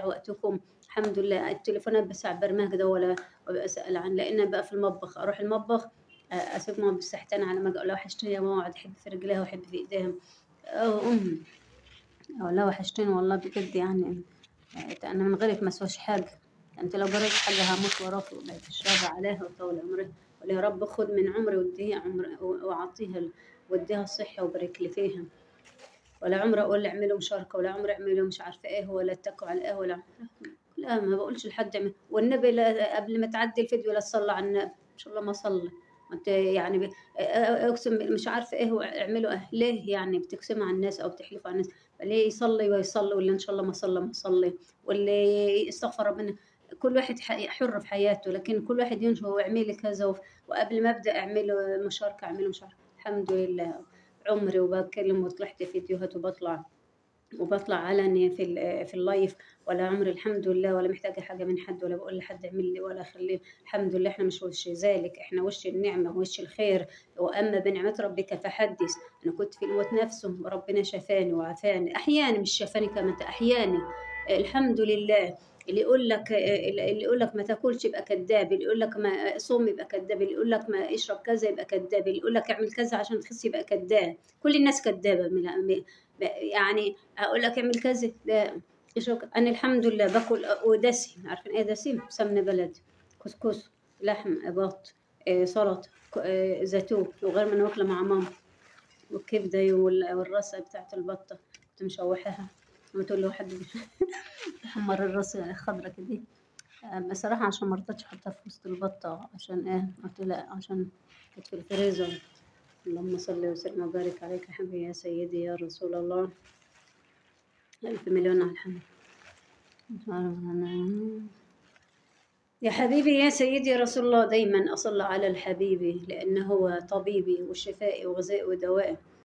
وقتكم الحمد لله التليفونات بس على البرنامج ده ولا ولا اسال عن لان بقى في المطبخ اروح المطبخ آه، اسيب ماما بالسحتان على ما اجي اقول لها وحشتني يا ماما اقعد احب في رجليها واحب في ايديها اه امي اقول لها وحشتني والله بجد يعني آه، انا من غيرك ما اسواش حاجه انت لو جريت حاجه هموت وراك وبعد الشر عليها وطول عمرها قول يا رب خد من عمري واديها عمر واعطيها ال- واديها الصحه وبارك لي فيها ولا عمري اقول اعملوا مشاركه ولا عمري اعملوا مش عارفه ايه ولا اتكوا على ايه ولا لا ما بقولش لحد اعمل والنبي لا قبل ما تعدي الفيديو لا تصلي على النبي ان شاء الله ما صلي انت يعني ب- اقسم بالله مش عارفه ايه هو اعملوا اه ليه يعني بتقسموا على الناس او بتحلفوا على الناس ليه يصلي ويصلي ولا ان شاء الله ما صلى ما صلي واللي يستغفر ربنا كل واحد ح- حر في حياته لكن كل واحد ينشر واعملي كذا وف- وقبل ما ابدا اعملوا مشاركه اعملوا مشاركه الحمد لله عمري وبتكلم وطلعت فيديوهات وبطلع وبطلع علني في ال- في اللايف ولا عمري الحمد لله ولا محتاجه حاجه من حد ولا بقول لحد اعمل لي ولا اخليه الحمد لله احنا مش وش ذلك احنا وش النعمه وش الخير واما بنعمه ربك فحدث انا كنت في الموت نفسه وربنا شفاني وعافاني احياني مش شفاني كمان احياني الحمد لله اللي يقول لك اللي يقول لك ما تاكلش يبقى كذاب اللي يقول لك ما صوم يبقى كذاب اللي يقول لك ما اشرب كذا يبقى كذاب اللي يقول لك اعمل كذا عشان تخس يبقى كذاب كل الناس كذابه من- يعني اقول لك اعمل كذا لا شوك انا الحمد لله باكل ودسم عارفين ايه دسم سمنه بلدي كسكس لحم بط إيه سلطه ك- إيه زيتون وغير ما انا واكله مع ماما والكبده وال- والراسه بتاعت البطه كنت مشوحاها وتقول له حد تحمر الراس خضرة كده آه، بصراحة عشان ما رضيتش احطها في وسط البطة عشان ايه قلت لا عشان كانت في الفريزر اللهم صل وسلم وبارك عليك يا حبيبي يا سيدي يا رسول الله ألف مليون على الحمد يا حبيبي يا سيدي يا رسول الله دايما أصلى على الحبيبي لأنه هو طبيبي وشفائي وغذائي ودوائي